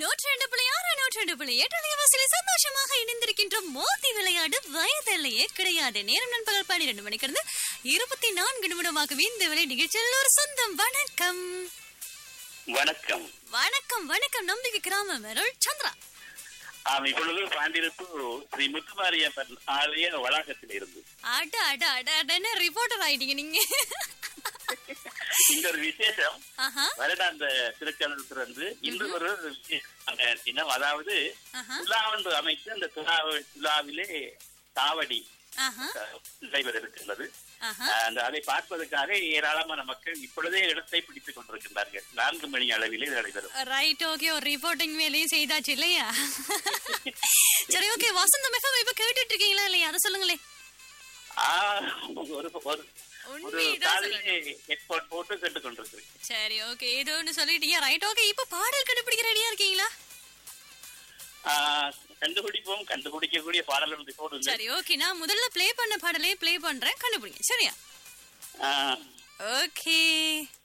நூற்றி ரெண்டு புள்ளி ஆறு நூற்றி ரெண்டு புள்ளி எட்டு அலைவாசியில் சந்தோஷமாக இணைந்திருக்கின்ற மோதி விளையாடு வயதில்லையே கிடையாது நேரம் நண்பகல் பன்னிரண்டு மணிக்கிருந்து இருபத்தி நான்கு நிமிடமாகவே இந்த விலை நிகழ்ச்சியில் ஒரு சொந்தம் வணக்கம் வணக்கம் வணக்கம் வணக்கம் நம்பிக்கை கிராம மெருள் சந்திரா ஆம் இப்பொழுது பாண்டிருப்பு ஸ்ரீ முத்துமாரியம்மன் ஆலய வளாகத்தில் இருந்து அட அட அட அடன்னு ரிப்போர்ட்டர் ஆயிட்டீங்க நீங்க இந்த ஒரு விசேஷம் ஆஹா வருடாந்த திருச்செந்தூர் திறந்து இன்று ஒரு விசேஷமான தினம் அதாவது ஆஹா துலா ஒன்று அமைத்து அந்த துலா துலாவிலே காவடி ஆஹா அஹ், நடைபெற இருக்கின்றது ஆஹா அஹ், அந்த அதை பார்ப்பதற்காக ஏராளமான மக்கள் இப்பொழுதே இடத்தை பிடித்துக் கொண்டிருக்கின்றார்கள் நான்கு மணி அளவிலே இது நடைபெறும் ரைட் ஓகே ஒரு ரிப்போர்ட்டிங் வேலையும் செய்தாச்சு இல்லையா சரி ஓகே வசந்தம் எஃப்எம் இப்ப கேட்டுட்டு இருக்கீங்களா இல்லையா அதை சொல்லுங்களேன் ஆஹ், ஒரு ஒரு ஒரு உண்மைதான் சொல்லுங்க காலையிலே ஹெட்போன் போட்டு கேட்டுக் கொண்டிருக்கிறேன் சரி ஓகே ஏதோ ஒன்று சொல்லிட்டீங்க ரைட் ஓகே இப்ப பாடல் கண்டுபிடிக்க ரெடியா இருக்கீங்களா ஆஹ், கண்டுபிடிப்போம் கண்டுபிடிக்கக்கூடிய பாடல் ஒன்று போடுங்க சரி ஓகே நான் முதல்ல ப்ளே பண்ண பாடலே ப்ளே பண்றேன் கண்டுபிடிங்க சரியா ஆஹ், ஓகே